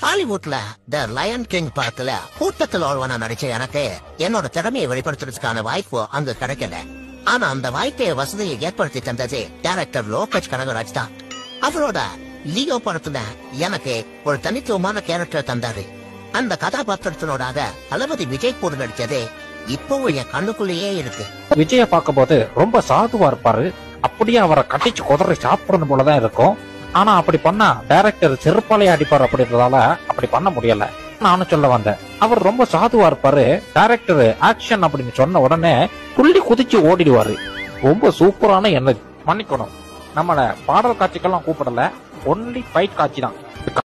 ஹாலிவுட்ல த line king படத்துல கூட்டத்தில் ஒருவன நடிச்ச எனக்கு என்னோட திறமையை வெளிப்படுத்துறதுக்கான வாய்ப்பு அங்க கிடைக்கல ஆனா அந்த வாய்ப்பை வசதியை ஏற்படுத்தி தந்தது டைரக்டர் லோகேஷ் கனகராஜ் தான் அவரோட லியோ படத்துல எனக்கு ஒரு தனித்துவமான கேரக்டர் தந்தாரு அந்த கதாபாத்திரத்தினோடாக தளபதி விஜய் கூட நடிச்சது இப்பவும் என் கண்ணுக்குள்ளேயே இருக்கு விஜய பார்க்கும்போது ரொம்ப சாதுவா இருப்பாரு அப்படியே அவரை கட்டிச்சு குதறி சாப்பிடணும் போலதான் இருக்கும் ஆனா அப்படி பண்ணா டைரக்டர் செருப்பாலே அடிப்பார் அப்படின்றதால அப்படி பண்ண முடியல நானும் சொல்ல வந்தேன் அவர் ரொம்ப சாதுவா இருப்பாரு டைரக்டர் ஆக்ஷன் அப்படின்னு சொன்ன உடனே துள்ளி குதிச்சு ஓடிடுவாரு ரொம்ப சூப்பரான எனர்ஜி மன்னிக்கணும் நம்மள பாடல் காட்சிக்கெல்லாம் கூப்பிடல ஒன்லி ஃபைட் காட்சி தான்